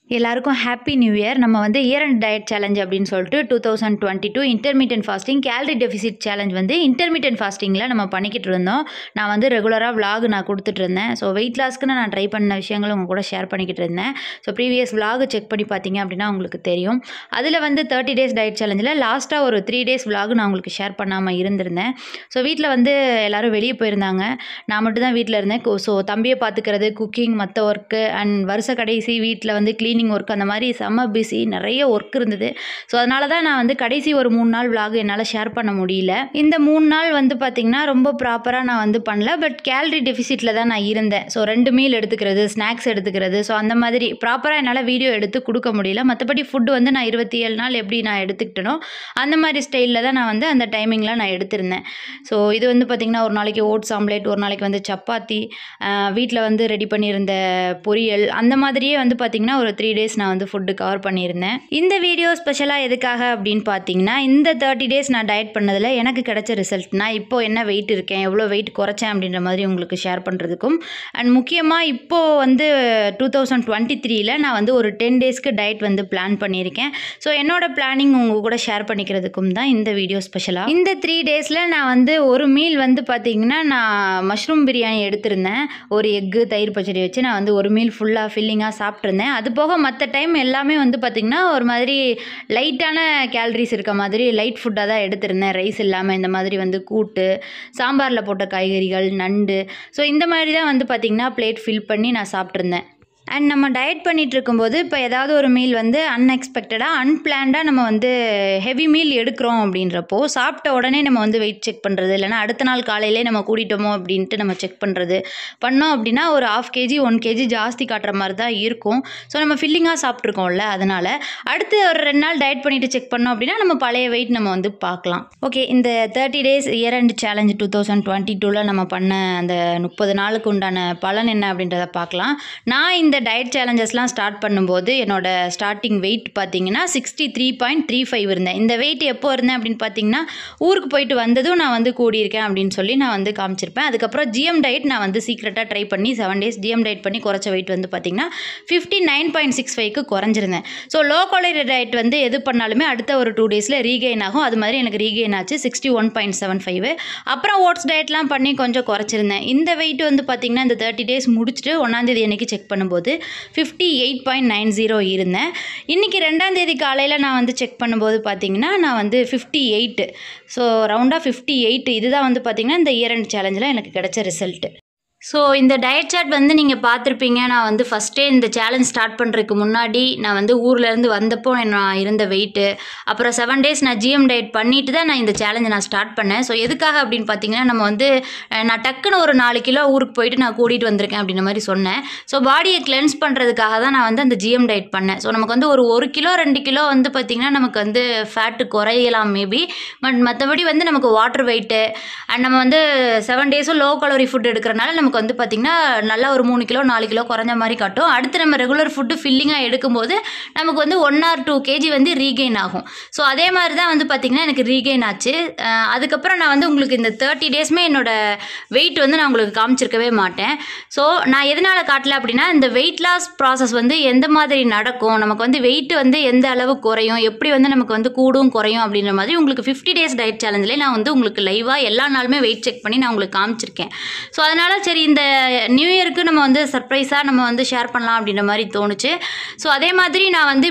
எல்லாருக்கும் happy new year நம்ம வந்து இயர் அண்ட் டயட் சேலஞ்ச் அப்படின்னு சொல்லிட்டு two thousand twenty two intermittent fasting calorie deficit challenge வந்து இன்டர்மீடியன் ஃபாஸ்டிங்கில் நம்ம பண்ணிக்கிட்டு இருந்தோம் நான் வந்து ரெகுலராக vlog நான் கொடுத்துட்டு இருந்தேன் ஸோ வெயிட் லாஸ்க்கு நான் ட்ரை பண்ண விஷயங்கள் உங்கள் கூட ஷேர் பண்ணிக்கிட்டு இருந்தேன் ஸோ ப்ரீவியஸ் vlog செக் பண்ணி பார்த்தீங்க அப்படின்னா உங்களுக்கு தெரியும் அதில் வந்து தேர்ட்டி டேஸ் டயட் சேலஞ்சில் லாஸ்ட்டாக ஒரு த்ரீ டேஸ் vlog நான் உங்களுக்கு ஷேர் பண்ணாமல் இருந்திருந்தேன் ஸோ வீட்டில் வந்து எல்லாரும் வெளியே போயிருந்தாங்க நான் மட்டும் தான் வீட்டில் இருந்தேன் ஸோ தம்பியை பார்த்துக்கிறது குக்கிங் மற்ற ஒர்க்கு அண்ட் வருஷ கடைசி வீட்டில் வந்து க்ளீனிங் ஒர்க் அந்த மாதிரி செம்ம பிஸி நிறைய ஒர்க் இருந்தது ஸோ அதனால தான் நான் வந்து கடைசி ஒரு மூணு நாள் vlog என்னால் ஷேர் பண்ண முடியல இந்த மூணு நாள் வந்து பார்த்திங்கன்னா ரொம்ப ப்ராப்பராக நான் வந்து பண்ணல பட் கேலரி டெஃபிசிட்டில் தான் நான் இருந்தேன் ஸோ ரெண்டு மீல் எடுத்துக்கிறது ஸ்நாக்ஸ் எடுத்துக்கிறது ஸோ அந்த மாதிரி ப்ராப்பராக என்னால் வீடியோ எடுத்து கொடுக்க முடியல மற்றபடி ஃபுட்டு வந்து நான் இருபத்தி ஏழு நாள் எப்படி நான் எடுத்துக்கிட்டனோ அந்த மாதிரி ஸ்டைலில் தான் நான் வந்து அந்த டைமிங்கில் நான் எடுத்திருந்தேன் ஸோ இது வந்து பார்த்திங்கன்னா ஒரு நாளைக்கு ஓட்ஸ் ஆம்லேட் ஒரு நாளைக்கு வந்து சப்பாத்தி வீட்டில் வந்து ரெடி பண்ணியிருந்த பொரியல் அந்த மாதிரியே வந்து பார்த்திங்கன்னா ஒரு த்ரீ டேஸ் நான் வந்து ஃபுட்டு கவர் பண்ணியிருந்தேன் இந்த வீடியோ ஸ்பெஷலாக எதுக்காக அப்படின்னு பார்த்தீங்கன்னா இந்த தேர்ட்டி டேஸ் நான் டயட் பண்ணதில் எனக்கு கிடைச்ச ரிசல்ட் நான் இப்போ என்ன வெயிட் இருக்கேன் எவ்வளோ வெயிட் குறைச்சேன் அப்படின்ற மாதிரி உங்களுக்கு ஷேர் பண்ணுறதுக்கும் அண்ட் முக்கியமாக இப்போது வந்து டூ தௌசண்ட் டுவெண்ட்டி த்ரீல நான் வந்து ஒரு டென் டேஸ்க்கு டயட் வந்து பிளான் பண்ணியிருக்கேன் ஸோ என்னோட பிளானிங் உங்கள் கூட ஷேர் பண்ணிக்கிறதுக்கும் தான் இந்த வீடியோ ஸ்பெஷலாக இந்த த்ரீ டேஸில் நான் வந்து ஒரு மீல் வந்து பார்த்தீங்கன்னா நான் மஷ்ரூம் பிரியாணி எடுத்திருந்தேன் ஒரு எக்கு தயிர் பச்சடி வச்சு நான் வந்து ஒரு மீல் ஃபுல்லாக ஃபில்லிங்காக சாப்பிட்ருந்தேன் அது போக மற்ற டைம் எல்லாமே வந்து பார்த்திங்கன்னா ஒரு மாதிரி லைட்டான கேலரிஸ் இருக்க மாதிரி லைட் ஃபுட்டாக தான் எடுத்திருந்தேன் ரைஸ் இல்லாமல் இந்த மாதிரி வந்து கூட்டு சாம்பாரில் போட்ட காய்கறிகள் நண்டு ஸோ இந்த மாதிரி தான் வந்து பார்த்திங்கன்னா பிளேட் ஃபில் பண்ணி நான் சாப்பிட்ருந்தேன் அண்ட் நம்ம டயட் பண்ணிகிட்டு இருக்கும்போது இப்போ ஏதாவது ஒரு மீல் வந்து அன்எக்ஸ்பெக்டடாக அன்பிளான்டாக நம்ம வந்து ஹெவி மீல் எடுக்கிறோம் அப்படின்றப்போ சாப்பிட்ட உடனே நம்ம வந்து வெயிட் செக் பண்ணுறது இல்லைனா அடுத்த நாள் காலையிலே நம்ம கூட்டிட்டோமோ அப்படின்ட்டு நம்ம செக் பண்ணுறது பண்ணோம் அப்படின்னா ஒரு ஆஃப் கேஜி ஒன் கேஜி ஜாஸ்தி காட்டுற மாதிரி தான் இருக்கும் ஸோ நம்ம ஃபில்லிங்காக சாப்பிட்ருக்கோம்ல அதனால் அடுத்து ஒரு ரெண்டு நாள் டயட் பண்ணிவிட்டு செக் பண்ணோம் அப்படின்னா நம்ம பழைய வெயிட் நம்ம வந்து பார்க்கலாம் ஓகே இந்த thirty days year end challenge two thousand twenty டூவில் நம்ம பண்ண அந்த முப்பது நாளுக்கு உண்டான பலன் என்ன அப்படின்றத பார்க்கலாம் நான் இந்த டயட் சேலஞ்சஸ்லாம் ஸ்டார்ட் பண்ணும்போது என்னோட ஸ்டார்டிங் வெயிட் பார்த்தீங்கன்னா sixty three point three five இருந்தேன் இந்த வெயிட் எப்போ இருந்தேன் அப்படின்னு பார்த்தீங்கன்னா ஊருக்கு போயிட்டு வந்ததும் நான் வந்து கூடியிருக்கேன் அப்படின்னு சொல்லி நான் வந்து காமிச்சிருப்பேன் அதுக்கப்புறம் ஜிஎம் டயட் நான் வந்து சீக்ரெட்டாக ட்ரை பண்ணி செவன் டேஸ் ஜிஎம் டயட் பண்ணி குறைச்ச வெயிட் வந்து பார்த்தீங்கன்னா ஃபிஃப்டி நைன் பாயிண்ட் சிக்ஸ் ஃபைவ்க்கு குறைஞ்சிருந்தேன் ஸோ லோ காலரி டயட் வந்து எது பண்ணாலுமே அடுத்த ஒரு டூ டேஸில் ரீகெயின் ஆகும் அது மாதிரி எனக்கு ரீகெயின் ஆச்சு sixty one point seven five அப்புறம் ஓட்ஸ் டயட்லாம் பண்ணி கொஞ்சம் குறைச்சிருந்தேன் இந்த வெயிட் வந்து பார்த்திங்கன்னா இந்த தேர்ட்டி டேஸ் முடிச்சுட்டு ஒன்றாந்தேதி அன்றைக்கி செக் பண்ணும்போது fifty eight point nine zero இருந்தேன் இன்றைக்கி ரெண்டாந்தேதி காலையில் நான் வந்து செக் பண்ணும்போது பார்த்தீங்கன்னா நான் வந்து ஃபிஃப்டி எயிட்டு ஸோ ரவுண்டாக ஃபிஃப்டி எயிட் இதுதான் வந்து பார்த்திங்கன்னா இந்த இயர் அண்ட் சேலஞ்சில் எனக்கு கிடைச்ச ரிசல்ட்டு ஸோ இந்த டயட் சார்ட் வந்து நீங்கள் பார்த்துருப்பீங்க நான் வந்து ஃபஸ்ட்டே இந்த சேலஞ்ச் ஸ்டார்ட் பண்ணுறதுக்கு முன்னாடி நான் வந்து ஊர்லேருந்து வந்தப்போ நான் இருந்த வெயிட்டு அப்புறம் செவன் டேஸ் நான் ஜிஎம் டயட் பண்ணிட்டு தான் நான் இந்த சேலஞ்சை நான் ஸ்டார்ட் பண்ணேன் ஸோ எதுக்காக அப்படின்னு பார்த்தீங்கன்னா நம்ம வந்து அஹ், நான் டக்குன்னு ஒரு நாலு கிலோ ஊருக்கு போயிட்டு நான் கூட்டிகிட்டு வந்திருக்கேன் அப்படின்ற மாதிரி சொன்னேன் ஸோ பாடியை கிளென்ஸ் பண்ணுறதுக்காக தான் நான் வந்து அந்த ஜிஎம் டயட் பண்ணேன் ஸோ நமக்கு வந்து ஒரு ஒரு கிலோ ரெண்டு கிலோ வந்து பார்த்திங்கன்னா நமக்கு வந்து ஃபேட்டு குறையலாம் மேபி பட் மற்றபடி வந்து நமக்கு வாட்டர் வெயிட்டு அண்ட் நம்ம வந்து செவன் டேஸும் லோ கலோரி ஃபுட் எடுக்கிறனால நமக்கு வந்து பார்த்திங்கன்னா நல்லா ஒரு மூணு கிலோ நாலு கிலோ குறைஞ்ச மாதிரி காட்டும் அடுத்து நம்ம ரெகுலர் ஃபுட்டு ஃபில்லிங்காக எடுக்கும்போது நமக்கு வந்து ஒன் ஆர் டூ கேஜி வந்து ரீகெயின் ஆகும் ஸோ அதே மாதிரி தான் வந்து பார்த்திங்கன்னா எனக்கு ரீகெயின் ஆச்சு அஹ் அதுக்கப்புறம் நான் வந்து உங்களுக்கு இந்த தேர்ட்டி டேஸ்மே என்னோட வெயிட் வந்து நான் உங்களுக்கு காமிச்சிருக்கவே மாட்டேன் ஸோ நான் எதனால் காட்டல அப்படின்னா இந்த வெயிட் லாஸ் ப்ராசஸ் வந்து எந்த மாதிரி நடக்கும் நமக்கு வந்து வெயிட் வந்து எந்த அளவு குறையும் எப்படி வந்து நமக்கு வந்து கூடும் குறையும் அப்படின்ற மாதிரி உங்களுக்கு ஃபிஃப்டி டேஸ் டயட் சேலஞ்சில் நான் வந்து உங்களுக்கு லைவாக எல்லா நாளுமே வெயிட் செக் பண்ணி நான் உங்களுக்கு காமிச்சிருக்கேன் ஸோ அதனால் சரி இந்த நியூ இயருக்கு நம்ம வந்து சர்ப்ரைஸாக நம்ம வந்து ஷேர் பண்ணலாம் அப்படின்ற மாதிரி தோணுச்சு ஸோ அதே மாதிரி நான் வந்து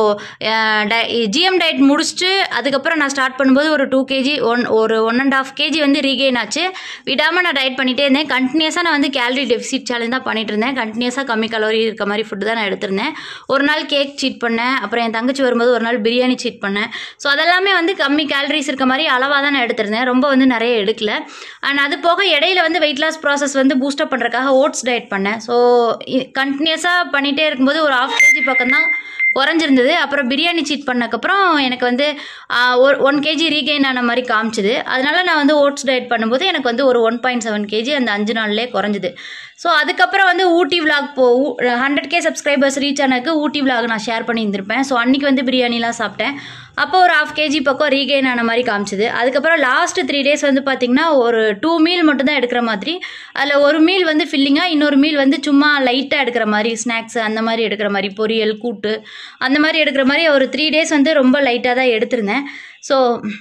இப்போது ஜிஎம் டயட் முடிச்சுட்டு அதுக்கப்புறம் நான் ஸ்டார்ட் பண்ணும்போது ஒரு டூ கேஜி ஒன் ஒரு ஒன் அண்ட் ஆஃப் கேஜி வந்து ரீகெயின் ஆச்சு விடாமல் நான் டயட் பண்ணிகிட்டே இருந்தேன் கண்டினியூஸாக நான் வந்து கேலரி டெஃபிசிட் சேலஞ்ச் தான் பண்ணிட்டு இருந்தேன் கண்டினியூஸாக கம்மி கலோரி இருக்க மாதிரி ஃபுட்டு தான் நான் எடுத்திருந்தேன் ஒரு நாள் கேக் சீட் பண்ணேன் அப்புறம் என் தங்கச்சி வரும்போது ஒரு நாள் பிரியாணி சீட் பண்ணேன் ஸோ அதெல்லாமே வந்து கம்மி கேலரிஸ் இருக்க மாதிரி அளவாக தான் நான் எடுத்திருந்தேன் ரொம்ப வந்து நிறைய எடுக்கல அண்ட் அது போக இடையில வந்து வெயிட் லாஸ் ப்ராசஸ் வந்து பூஸ்டப் பண்ணுறதுக்காக ஓட்ஸ் டயட் பண்ணேன் ஸோ கண்டினியூஸாக பண்ணிகிட்டே இருக்கும்போது ஒரு ஆஃப் கேஜி பக்கம் தான் குறைஞ்சிருந்தது அப்புறம் பிரியாணி சீட் பண்ணக்கப்புறம் எனக்கு வந்து ஒரு ஒன் கேஜி ரீகெயின் ஆன மாதிரி காமிச்சுது அதனால நான் வந்து ஓட்ஸ் டயட் பண்ணும்போது எனக்கு வந்து ஒரு ஒன் பாயிண்ட் செவன் கேஜி அந்த அஞ்சு நாள்லேயே குறைஞ்சிது ஸோ அதுக்கப்புறம் வந்து Ooty vlog for hundred K subscribers reach ஆனதுக்கு ஊட்டி விலாக் நான் ஷேர் பண்ணியிருந்திருப்பேன் ஸோ அன்றைக்கி வந்து பிரியாணிலாம் சாப்பிட்டேன் அப்போ ஒரு ஆஃப் கேஜி பக்கம் ரீகெயின் ஆன மாதிரி காமிச்சுது அதுக்கப்புறம் லாஸ்ட் த்ரீ டேஸ் வந்து பார்த்திங்கன்னா ஒரு டூ மீல் மட்டும்தான் எடுக்கிற மாதிரி அதில் ஒரு மீல் வந்து ஃபில்லிங்காக இன்னொரு மீல் வந்து சும்மா லைட்டாக எடுக்கிற மாதிரி ஸ்நாக்ஸ் அந்த மாதிரி எடுக்கிற மாதிரி பொரியல் கூட்டு அந்த மாதிரி எடுக்கிற மாதிரி ஒரு த்ரீ டேஸ் வந்து ரொம்ப லைட்டாக தான் எடுத்திருந்தேன் ஸோ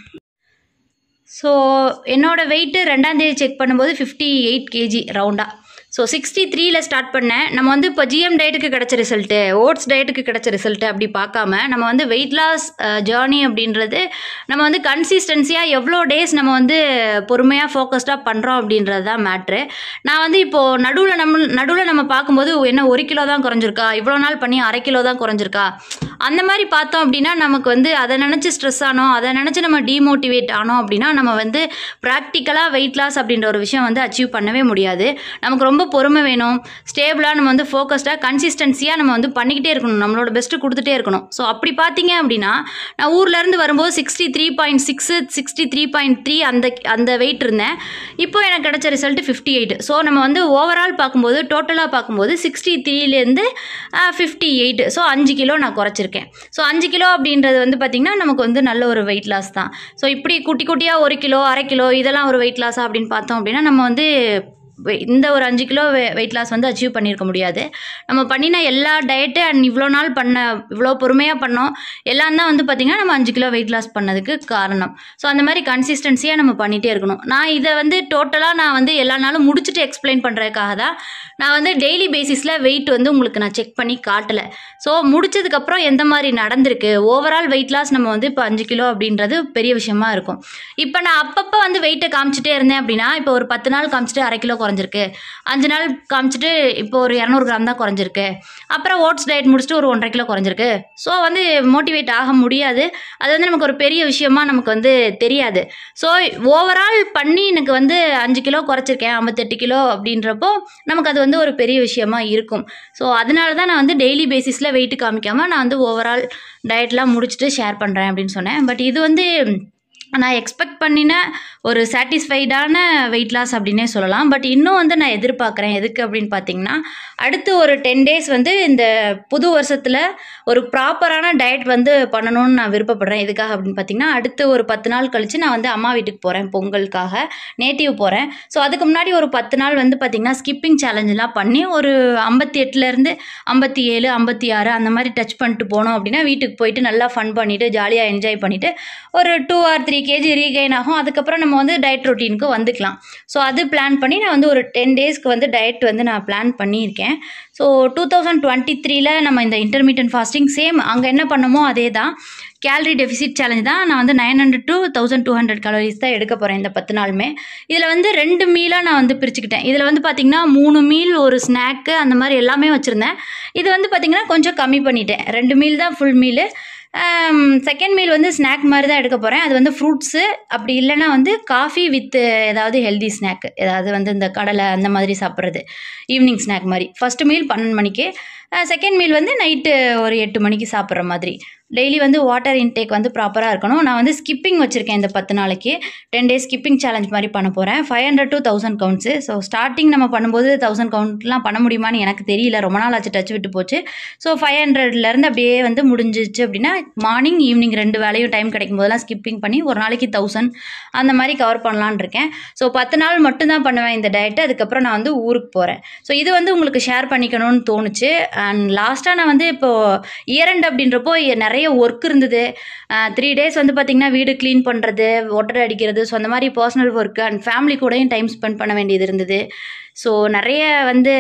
ஸோ என்னோடய வெயிட்டு ரெண்டாந்தேதி செக் பண்ணும்போது ஃபிஃப்டி எயிட் கேஜி ரவுண்டாக ஸோ சிக்ஸ்டி த்ரீல ஸ்டார்ட் பண்ணேன் நம்ம வந்து இப்போ ஜிஎம் டயட்டுக்கு கிடச்ச ரிசல்ட்டு ஓட்ஸ் டயட்டுக்கு கிடச்ச ரிசல்ட்டு அப்படி பார்க்காம நம்ம வந்து வெயிட் லாஸ் ஜேர்னி அப்படின்றது நம்ம வந்து கன்சிஸ்டன்சியாக எவ்வளோ டேஸ் நம்ம வந்து பொறுமையாக ஃபோக்கஸ்டாக பண்ணுறோம் அப்படின்றது தான் மேட்ரு நான் வந்து இப்போது நடுவில் நம்ம நடுவில் நம்ம பார்க்கும்போது என்ன ஒரு கிலோ தான் குறைஞ்சிருக்கா இவ்வளோ நாள் பண்ணி அரை கிலோ தான் குறைஞ்சிருக்கா அந்த மாதிரி பார்த்தோம் அப்படின்னா நமக்கு வந்து அதை நினச்சி ஸ்ட்ரெஸ் ஆனோம் அதை நினச்சி நம்ம டீமோட்டிவேட் ஆனோம் அப்படின்னா நம்ம வந்து ப்ராக்டிக்கலாக வெயிட் லாஸ் அப்படின்ற ஒரு விஷயம் வந்து அச்சீவ் பண்ணவே முடியாது நமக்கு ரொம்ப பொறுமை வேணும் ஸ்டேபிளாக நம்ம வந்து ஃபோக்கஸ்டாக கன்சிஸ்டன்சியாக நம்ம வந்து பண்ணிக்கிட்டே இருக்கணும் நம்மளோட பெஸ்ட்டு கொடுத்துட்டே இருக்கணும் ஸோ அப்படி பார்த்தீங்க அப்படின்னா நான் ஊர்லேருந்து வரும்போது sixty three point six sixty three point three அந்த அந்த வெயிட் இருந்தேன் இப்போ எனக்கு கிடைச்ச ரிசல்ட் ஃபிஃப்டி எயிட் ஸோ நம்ம வந்து ஓவரால் பார்க்கும்போது டோட்டலாக பார்க்கும்போது சிக்ஸ்டி த்ரீலேருந்து ஃபிஃப்டி எயிட் ஸோ அஞ்சு கிலோ நான் குறைச்சிருக்கேன் ஸோ அஞ்சு கிலோ அப்படின்றது வந்து பார்த்திங்கன்னா நமக்கு வந்து நல்ல ஒரு வெயிட் லாஸ் தான் ஸோ இப்படி குட்டி குட்டியாக ஒரு கிலோ அரை கிலோ இதெல்லாம் ஒரு வெயிட் லாஸா அப்படின்னு பார்த்தோம் அப்படின்னா நம்ம வந்து வெ- இந்த ஒரு அஞ்சு கிலோ வெயிட் லாஸ் வந்து அச்சீவ் பண்ணியிருக்க முடியாது நம்ம பண்ணின எல்லா டயட்டு அண்ட் இவ்வளோ நாள் பண்ண இவ்வளோ பொறுமையாக பண்ணோம் எல்லாம் தான் வந்து பார்த்திங்கன்னா நம்ம அஞ்சு கிலோ வெயிட் லாஸ் பண்ணதுக்கு காரணம் ஸோ அந்த மாதிரி கன்சிஸ்டன்சியாக நம்ம பண்ணிகிட்டே இருக்கணும் நான் இதை வந்து டோட்டலாக நான் வந்து எல்லா நாளும் முடிச்சுட்டு எக்ஸ்பிளைன் பண்ணுறதுக்காக தான் நான் வந்து டெய்லி பேசிஸில் வெயிட் வந்து உங்களுக்கு நான் செக் பண்ணி காட்டலை ஸோ முடிச்சதுக்கப்புறம் எந்த மாதிரி நடந்திருக்கு ஓவரால் வெயிட் லாஸ் நம்ம வந்து இப்போ அஞ்சு கிலோ அப்படின்றது பெரிய விஷயமா இருக்கும் இப்போ நான் அப்பப்போ வந்து வெயிட்டை காமிச்சிட்டே இருந்தேன் அப்படின்னா இப்போ ஒரு பத்து நாள் காமிச்சிட்டு அரை கிலோ குறைஞ்சிருக்கு அஞ்சு நாள் காமிச்சிட்டு இப்போ ஒரு இரநூறு கிராம் தான் குறைஞ்சிருக்கு அப்புறம் ஓட்ஸ் டயட் முடிச்சுட்டு ஒரு ஒன்றரை கிலோ குறைஞ்சிருக்கு ஸோ வந்து மோட்டிவேட் ஆக முடியாது அது வந்து நமக்கு ஒரு பெரிய விஷயமா நமக்கு வந்து தெரியாது ஸோ ஓவரால் பண்ணி எனக்கு வந்து அஞ்சு கிலோ குறைச்சிருக்கேன் ஐம்பத்தெட்டு கிலோ அப்படின்றப்போ நமக்கு அது வந்து ஒரு பெரிய விஷயமா இருக்கும் ஸோ அதனால தான் நான் வந்து டெய்லி பேசிஸில் வெயிட் காமிக்காமல் நான் வந்து ஓவரால் டயட்லாம் முடிச்சுட்டு ஷேர் பண்ணுறேன் அப்படின்னு சொன்னேன் பட் இது வந்து நான் எக்ஸ்பெக்ட் பண்ணின ஒரு சாட்டிஸ்ஃபைடான வெயிட் லாஸ் அப்படின்னே சொல்லலாம் பட் இன்னும் வந்து நான் எதிர்பார்க்குறேன் எதுக்கு அப்படின்னு பார்த்தீங்கன்னா அடுத்து ஒரு டென் டேஸ் வந்து இந்த புது வருஷத்தில் ஒரு ப்ராப்பரான டயட் வந்து பண்ணணும்னு நான் விருப்பப்படுறேன் எதுக்காக அப்படின்னு பார்த்தீங்கன்னா அடுத்து ஒரு பத்து நாள் கழித்து நான் வந்து அம்மா வீட்டுக்கு போகிறேன் பொங்கலுக்காக நேட்டிவ் போகிறேன் ஸோ அதுக்கு முன்னாடி ஒரு பத்து நாள் வந்து பார்த்திங்கன்னா ஸ்கிப்பிங் சேலஞ்செலாம் பண்ணி ஒரு ஐம்பத்தி எட்டுலேருந்து ஐம்பத்தி ஏழு ஐம்பத்தி ஆறு அந்த மாதிரி டச் பண்ணிட்டு போனோம் அப்படின்னா வீட்டுக்கு போயிட்டு நல்லா ஃபன் பண்ணிவிட்டு ஜாலியாக என்ஜாய் பண்ணிவிட்டு ஒரு two or three KG regain ஆகும் அதுக்கப்புறம் நம்ம வந்து டயட் ரொட்டீனுக்கு வந்துக்கலாம் ஸோ அது பிளான் பண்ணி நான் வந்து ஒரு டென் டேஸ்க்கு வந்து டயட் வந்து நான் பிளான் பண்ணியிருக்கேன் ஸோ டூ தௌசண்ட் டுவெண்ட்டி த்ரீல நம்ம இந்த இன்டர்மீடியன் ஃபாஸ்டிங் சேம் அங்கே என்ன பண்ணமோ அதே தான் கேலரி டெஃபிசிட் சேலஞ்ச் தான் நான் வந்து nine hundred to thousand two hundred calories தான் எடுக்க போகிறேன் இந்த பத்து நாளுமே இதில் வந்து ரெண்டு மீலாக நான் வந்து பிரிச்சுக்கிட்டேன் இதில் வந்து பார்த்திங்கன்னா மூணு மீல் ஒரு ஸ்நாக்கு அந்த மாதிரி எல்லாமே வச்சுருந்தேன் இது வந்து பார்த்திங்கன்னா கொஞ்சம் கம்மி பண்ணிட்டேன் ரெண்டு மீல் தான் ஃபுல் மீலு செகண்ட் மீல் வந்து ஸ்நாக் மாதிரி தான் எடுக்க போகிறேன் அது வந்து ஃப்ரூட்ஸு அப்படி இல்லைன்னா வந்து காஃபி வித் ஏதாவது ஹெல்தி ஸ்நாக் ஏதாவது வந்து இந்த கடலை அந்த மாதிரி சாப்பிட்றது ஈவினிங் ஸ்நாக் மாதிரி ஃபஸ்ட்டு மீல் பன்னெண்டு மணிக்கு செகண்ட் மீல் வந்து நைட்டு ஒரு எட்டு மணிக்கு சாப்பிட்ற மாதிரி டெய்லி வந்து வாட்டர் இன்டேக் வந்து ப்ராப்பராக இருக்கணும் நான் வந்து ஸ்கிப்பிங் வச்சுருக்கேன் இந்த பத்து நாளைக்கு டென் டேஸ் ஸ்கிப்பிங் சேலஞ்ச் மாதிரி பண்ண போகிறேன் five hundred to thousand counts so starting நம்ம பண்ணும்போது தௌசண்ட் கவுண்ட்லாம் பண்ண முடியுமான்னு எனக்கு தெரியல ரொம்ப நாள் ஆச்சு டச் விட்டு போச்சு ஸோ ஃபைவ் ஹண்ட்ரட்லேருந்து அப்படியே வந்து முடிஞ்சிச்சு அப்படின்னா மார்னிங் ஈவினிங் ரெண்டு வேலையும் டைம் கிடைக்கும் போதெல்லாம் ஸ்கிப்பிங் பண்ணி ஒரு நாளைக்கு தௌசண்ட் அந்த மாதிரி கவர் பண்ணலான்னு இருக்கேன் ஸோ பத்து நாள் மட்டும்தான் பண்ணுவேன் இந்த டயட்டு அதுக்கப்புறம் நான் வந்து ஊருக்கு போகிறேன் ஸோ இது வந்து உங்களுக்கு ஷேர் பண்ணிக்கணும்னு தோணுச்சு அண்ட் லாஸ்ட்டாக நான் வந்து இப்போது இயரண்ட் அப்படின்றப்போ நிறைய ஒர்க் இருந்தது த்ரீ டேஸ் வந்து பார்த்திங்கன்னா வீடு க்ளீன் பண்ணுறது ஒட்டடை அடிக்கிறது ஸோ அந்த மாதிரி பர்சனல் ஒர்க் அண்ட் ஃபேமிலி கூடயும் டைம் ஸ்பெண்ட் பண்ண வேண்டியது இருந்தது ஸோ நிறைய வந்து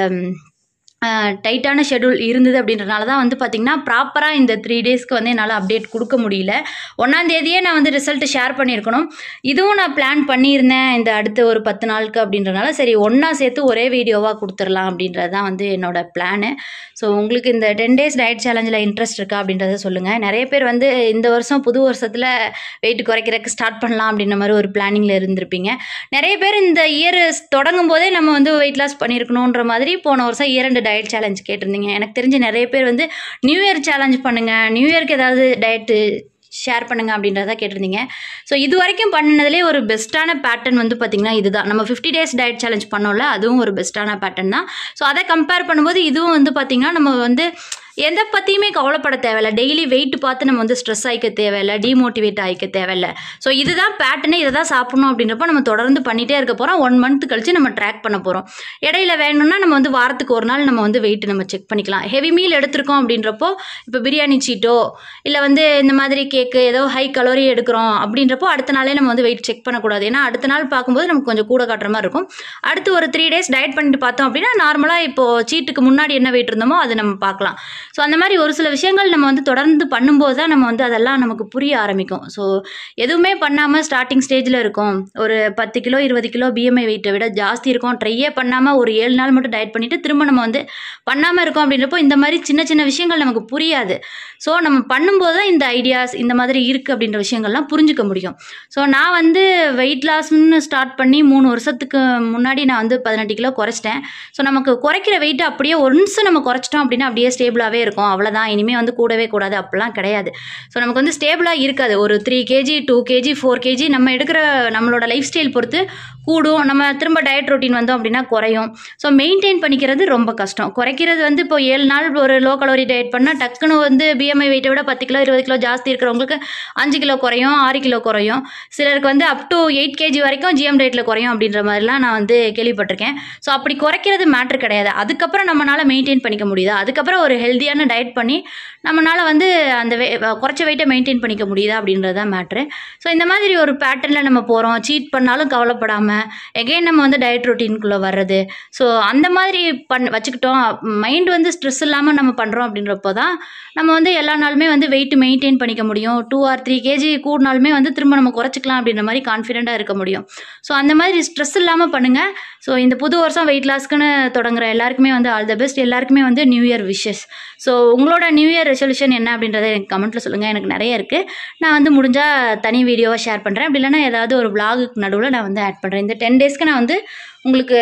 டைட்டான ஷெடியூல் இருந்தது அப்படின்றனால தான் வந்து பார்த்திங்கன்னா ப்ராப்பராக இந்த த்ரீ டேஸ்க்கு வந்து என்னால் அப்டேட் கொடுக்க முடியல ஒன்றாந்தேதியே நான் வந்து ரிசல்ட்டு ஷேர் பண்ணியிருக்கணும் இதுவும் நான் பிளான் பண்ணியிருந்தேன் இந்த அடுத்த ஒரு பத்து நாளுக்கு அப்படின்றனால சரி ஒன்றா சேர்த்து ஒரே வீடியோவாக கொடுத்துடலாம் அப்படின்றது தான் வந்து என்னோட பிளானு ஸோ உங்களுக்கு இந்த டென் டேஸ் டயட் சேலஞ்சில் இன்ட்ரெஸ்ட் இருக்கா அப்படின்றத சொல்லுங்கள் நிறைய பேர் வந்து இந்த வருஷம் புது வருஷத்தில் வெயிட் குறைக்கிறதுக்கு ஸ்டார்ட் பண்ணலாம் அப்படின்ற மாதிரி ஒரு பிளானிங்கில் இருந்திருப்பீங்க நிறைய பேர் இந்த இயர் தொடங்கும் போதே நம்ம வந்து வெயிட் லாஸ் பண்ணியிருக்கணுன்ற மாதிரி போன வருஷம் இரண்டு டயட் சேலஞ்ச் கேட்டிருந்தீங்க எனக்கு தெரிஞ்ச நிறைய பேர் வந்து நியூ இயர் சேலஞ்ச் பண்ணுங்கள் நியூ இயர்க்கு ஏதாவது டயட்டு ஷேர் பண்ணுங்க அப்படின்றத கேட்டிருந்தீங்க ஸோ இது வரைக்கும் பண்ணதுலேயே ஒரு பெஸ்ட்டான பேட்டர்ன் வந்து பார்த்திங்கன்னா இதுதான் நம்ம ஃபிஃப்டி டேஸ் டயட் சேலஞ்ச் பண்ணோம்ல அதுவும் ஒரு பெஸ்ட்டான பேட்டர்ன் தான் ஸோ அதை கம்பேர் பண்ணும்போது இதுவும் வந்து பார்த்திங்கன்னா நம்ம வந்து எதை பற்றியுமே கவலைப்பட தேவையில்ல டெய்லி வெயிட் பார்த்து நம்ம வந்து ஸ்ட்ரெஸ் ஆகிக்க தேவையில்ல டிமோட்டிவேட் ஆகிக்க தேவையில்ல ஸோ இதுதான் பேட்டர்னு இதை தான் சாப்பிடணும் அப்படின்றப்ப நம்ம தொடர்ந்து பண்ணிகிட்டே இருக்க போகிறோம் ஒன் மந்த் கழிச்சு நம்ம ட்ராக் பண்ண போகிறோம் இடையில வேணும்னா நம்ம வந்து வாரத்துக்கு ஒரு நாள் நம்ம வந்து வெயிட் நம்ம செக் பண்ணிக்கலாம் ஹெவி மீல் எடுத்திருக்கோம் அப்படின்றப்போ இப்போ பிரியாணி சீட்டோ இல்லை வந்து இந்த மாதிரி கேக்கு ஏதோ ஹை கலோரி எடுக்கிறோம் அப்படின்றப்போ அடுத்த நாளே நம்ம வந்து வெயிட் செக் பண்ணக்கூடாது ஏன்னா அடுத்த நாள் பார்க்கும்போது நமக்கு கொஞ்சம் கூட காட்டுற மாதிரி இருக்கும் அடுத்து ஒரு த்ரீ டேஸ் டயட் பண்ணிட்டு பார்த்தோம் அப்படின்னா நார்மலாக இப்போது சீட்டுக்கு முன்னாடி என்ன வெயிட் இருந்தோமோ அதை நம்ம பார்க்கலாம் ஸோ அந்த மாதிரி ஒரு சில விஷயங்கள் நம்ம வந்து தொடர்ந்து பண்ணும்போது தான் நம்ம வந்து அதெல்லாம் நமக்கு புரிய ஆரம்பிக்கும் ஸோ எதுவுமே பண்ணாமல் ஸ்டார்டிங் ஸ்டேஜில் இருக்கும் ஒரு பத்து கிலோ இருபது கிலோ பிஎம்ஐ வெயிட்டை விட ஜாஸ்தி இருக்கும் ட்ரையே பண்ணாமல் ஒரு ஏழு நாள் மட்டும் டயட் பண்ணிவிட்டு திரும்ப நம்ம வந்து பண்ணாமல் இருக்கோம் அப்படின்றப்போ இந்த மாதிரி சின்ன சின்ன விஷயங்கள் நமக்கு புரியாது ஸோ நம்ம பண்ணும்போது தான் இந்த ஐடியாஸ் இந்த மாதிரி இருக்குது அப்படின்ற விஷயங்கள்லாம் புரிஞ்சுக்க முடியும் ஸோ நான் வந்து வெயிட் லாஸ்ன்னு ஸ்டார்ட் பண்ணி மூணு வருஷத்துக்கு முன்னாடி நான் வந்து பதினெட்டு கிலோ குறைச்சிட்டேன் ஸோ நமக்கு குறைக்கிற வெயிட் அப்படியே ஒன்ஸ் நம்ம குறைச்சிட்டோம் அப்படின்னா அப்படியே ஸ்டேபிளாகவே இருக்கும் அவ்வளோதான் இனிமேல் வந்து கூடவே கூடாது அப்படிலாம் கிடையாது ஸோ நமக்கு வந்து ஸ்டேபிளாக இருக்காது ஒரு three KG two KG four KG நம்ம எடுக்கிற நம்மளோட லைஃப் ஸ்டைல் பொறுத்து கூடும் நம்ம திரும்ப டயட் ரொட்டீன் வந்தோம் அப்படின்னா குறையும் ஸோ மெயின்டைன் பண்ணிக்கிறது ரொம்ப கஷ்டம் குறைக்கிறது வந்து இப்போ ஏழு நாள் ஒரு லோ கலோரி டயட் பண்ணால் டக்குன்னு வந்து பிஎம்ஐ வெயிட்டை விட பத்து கிலோ இருபது கிலோ ஜாஸ்தி இருக்கிறவங்களுக்கு அஞ்சு கிலோ குறையும் ஆறு கிலோ குறையும் சிலருக்கு வந்து அப் டு எயிட் கேஜி வரைக்கும் ஜிஎம் டயட்டில் குறையும் அப்படின்ற மாதிரிலாம் நான் வந்து கேள்விப்பட்டிருக்கேன் ஸோ அப்படி குறைக்கிறது மேட்ரு கிடையாது அதுக்கப்புறம் நம்மளால் மெயின்டைன் பண்ணிக்க முடியுதா அதுக்கப்புறம் ஒரு ஹெல்த்தியான டயட் பண்ணி நம்மளால் வந்து அந்த வே குறைச்ச வெயிட்டை மெயின்டைன் பண்ணிக்க முடியுதா அப்படின்றது தான் மேட்ரு ஸோ இந்த மாதிரி ஒரு பேட்டர்னில் நம்ம போகிறோம் சீட் பண்ணாலும் கவலைப்படாமல் எகைன் நம்ம வந்து டயட் ரொட்டீனுக்குள்ளே வர்றது ஸோ அந்த மாதிரி பண் வச்சுக்கிட்டோம் மைண்ட் வந்து ஸ்ட்ரெஸ் இல்லாமல் நம்ம பண்ணுறோம் அப்படின்றப்போ தான் நம்ம வந்து எல்லா நாளுமே வந்து வெயிட் மெயின்டைன் பண்ணிக்க முடியும் டூ ஆர் த்ரீ கேஜி கூடினாலுமே வந்து திரும்ப நம்ம குறைச்சிக்கலாம் அப்படின்ற மாதிரி கான்ஃபிடெண்ட்டாக இருக்க முடியும் ஸோ அந்த மாதிரி ஸ்ட்ரெஸ் இல்லாமல் பண்ணுங்கள் ஸோ இந்த புது வருஷம் வெயிட் லாஸ்க்குன்னு தொடங்குற எல்லாருக்குமே வந்து ஆல் த பெஸ்ட் எல்லாருக்குமே வந்து நியூ இயர் விஷஸ் ஸோ உங்களோட நியூ இயர் ரெசல்யூஷன் என்ன அப்படின்றத எனக்கு கமெண்ட்டில் சொல்லுங்கள் எனக்கு நிறைய இருக்குது நான் வந்து முடிஞ்சால் தனி வீடியோவாக ஷேர் பண்ணுறேன் அப்படி இல்லைன்னா ஏதாவது ஒரு vlog-க்கு நடுவில் நான் வந்து ஆட் பண்ணுறேன் இந்த டென் டேஸ்க்கு நான் வந்து உங்களுக்கு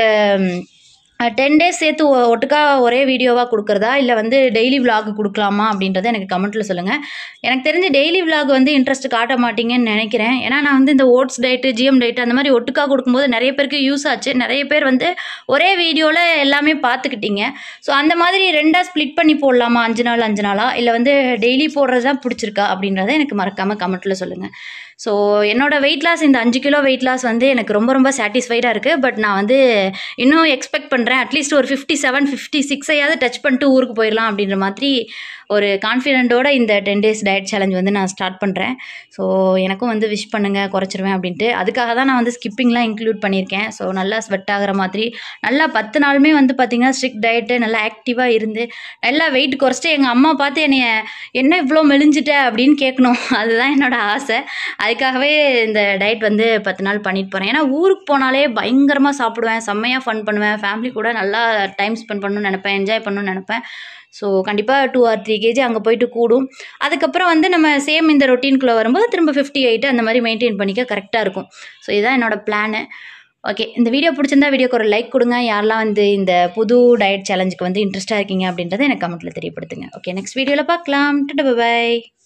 டென் டேஸ் சேர்த்து ஒ- ஒட்டுக்கா ஒரே வீடியோவாக கொடுக்குறதா இல்லை வந்து டெய்லி vlog கொடுக்கலாமா அப்படின்றத எனக்கு கமெண்ட்டில் சொல்லுங்கள் எனக்கு தெரிஞ்சு டெய்லி vlog வந்து இன்ட்ரெஸ்ட் காட்ட மாட்டீங்கன்னு நினைக்கிறேன் ஏன்னா நான் வந்து இந்த ஓட்ஸ் டயட்டு ஜிஎம் டயட் அந்த மாதிரி ஒட்டுக்கா கொடுக்கும்போது நிறைய பேருக்கு யூஸ் ஆச்சு நிறைய பேர் வந்து ஒரே வீடியோவில் எல்லாமே பார்த்துக்கிட்டீங்க ஸோ அந்த மாதிரி ரெண்டாக ஸ்ப்ளிட் பண்ணி போடலாமா அஞ்சு நாள் அஞ்சு நாளா இல்லை வந்து டெய்லி போடுறது தான் பிடிச்சிருக்கா அப்படின்றத எனக்கு மறக்காமல் கமெண்ட்டில் சொல்லுங்கள் ஸோ என்னோட வெயிட் லாஸ் இந்த அஞ்சு கிலோ வெயிட் லாஸ் வந்து எனக்கு ரொம்ப ரொம்ப சாட்டிஸ்ஃபைடாக இருக்குது பட் நான் வந்து இன்னும் எக்ஸ்பெக்ட் பண்ணுறேன் அட்லீஸ்ட் ஒரு ஃபிஃப்டி செவன் ஃபிஃப்டி சிக்ஸையாவது டச் பண்ணிட்டு ஊருக்கு போயிடலாம் அப்படின்ற மாதிரி ஒரு கான்ஃபிடென்ட்டோட இந்த டென் டேஸ் டயட் சேலஞ்ச் வந்து நான் ஸ்டார்ட் பண்ணுறேன் ஸோ எனக்கும் வந்து விஷ் பண்ணுங்கள் குறைச்சிருவேன் அப்படின்ட்டு அதுக்காக தான் நான் வந்து ஸ்கிப்பிங்லாம் இன்க்ளூட் பண்ணியிருக்கேன் ஸோ நல்லா ஸ்வெட் ஆகிற மாதிரி நல்லா பத்து நாளுமே வந்து பார்த்திங்கன்னா ஸ்ட்ரிக்ட் டயட்டு நல்லா ஆக்டிவாக இருந்து நல்லா வெயிட் குறைச்சிட்டு எங்கள் அம்மா பார்த்து என்னைய என்ன இவ்வளோ மெலிஞ்சிட்ட அப்படின்னு கேட்கணும் அதுதான் என்னோட ஆசை அதுக்காகவே இந்த டயட் வந்து பத்து நாள் பண்ணிட்டு போகிறேன் ஏன்னா ஊருக்கு போனாலே பயங்கரமாக சாப்பிடுவேன் செம்மையாக ஃபன் பண்ணுவேன் ஃபேமிலி கூட நல்லா டைம் ஸ்பெண்ட் பண்ணணும்னு நினைப்பேன் என்ஜாய் பண்ணணும்னு நினைப்பேன் ஸோ கண்டிப்பாக டூ ஆர் த்ரீ கேஜி அங்கே போயிட்டு கூடும் அதுக்கப்புறம் வந்து நம்ம சேம் இந்த ரொட்டீனுக்குள்ளே வரும்போது திரும்ப ஃபிஃப்டி எயிட் அந்த மாதிரி மெயின்டைன் பண்ணிக்க கரெக்டாக இருக்கும் ஸோ இதுதான் என்னோட பிளானு ஓகே இந்த வீடியோ பிடிச்சிருந்தா வீடியோக்கு ஒரு லைக் கொடுங்க யாரெல்லாம் வந்து இந்த புது டயட் சேலஞ்சுக்கு வந்து இன்ட்ரெஸ்ட்டாக இருக்கீங்க அப்படின்றத எனக்கு கமெண்ட்டில் தெரியப்படுத்துங்க ஓகே நெக்ஸ்ட் வீடியோவில் பார்க்கலாம் பை